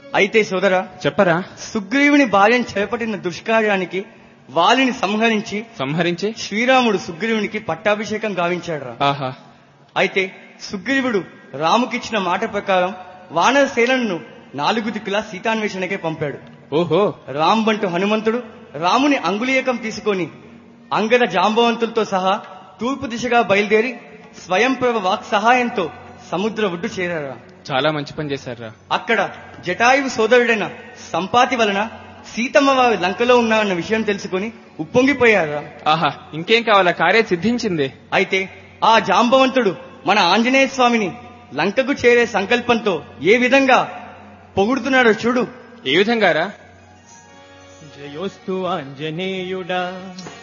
అయితే సోదరా చెప్పరా సుగ్రీవుని భార్యను చేపట్టిన దుష్కార్యానికి వాలిని సంహరించి సంహరించి శ్రీరాముడు సుగ్రీవునికి పట్టాభిషేకం గావించాడురా ఆహా అయితే సుగ్రీవుడు రాముకిచ్చిన మాట ప్రకారం వానర సేనను నాలుగు దిక్కులా సీతాన్వేషణకే పంపాడు ఓహో రామ్ బంటు హనుమంతుడు రాముని అంగుళీయకం తీసుకొని అంగద జాంబవంతులతో సహా తూర్పు దిశగా బయలుదేరి స్వయంప్రభ వాక్ సహాయంతో సముద్ర ఒడ్డు చేరారా చాలా మంచి పని చేశారా అక్కడ జటాయువు సోదరుడైన సంపాతి వలన సీతమ్మ వారి లంకలో ఉన్నారన్న విషయం తెలుసుకుని ఉప్పొంగిపోయారా ఆహా ఇంకేం కావాలా కార్య సిద్ధించింది అయితే ఆ జాంబవంతుడు మన ఆంజనేయ స్వామిని లంకకు చేరే సంకల్పంతో ఏ విధంగా పొగుడుతున్నాడో చూడు ఏ విధంగా రా జయోస్తు ఆంజనేయుడా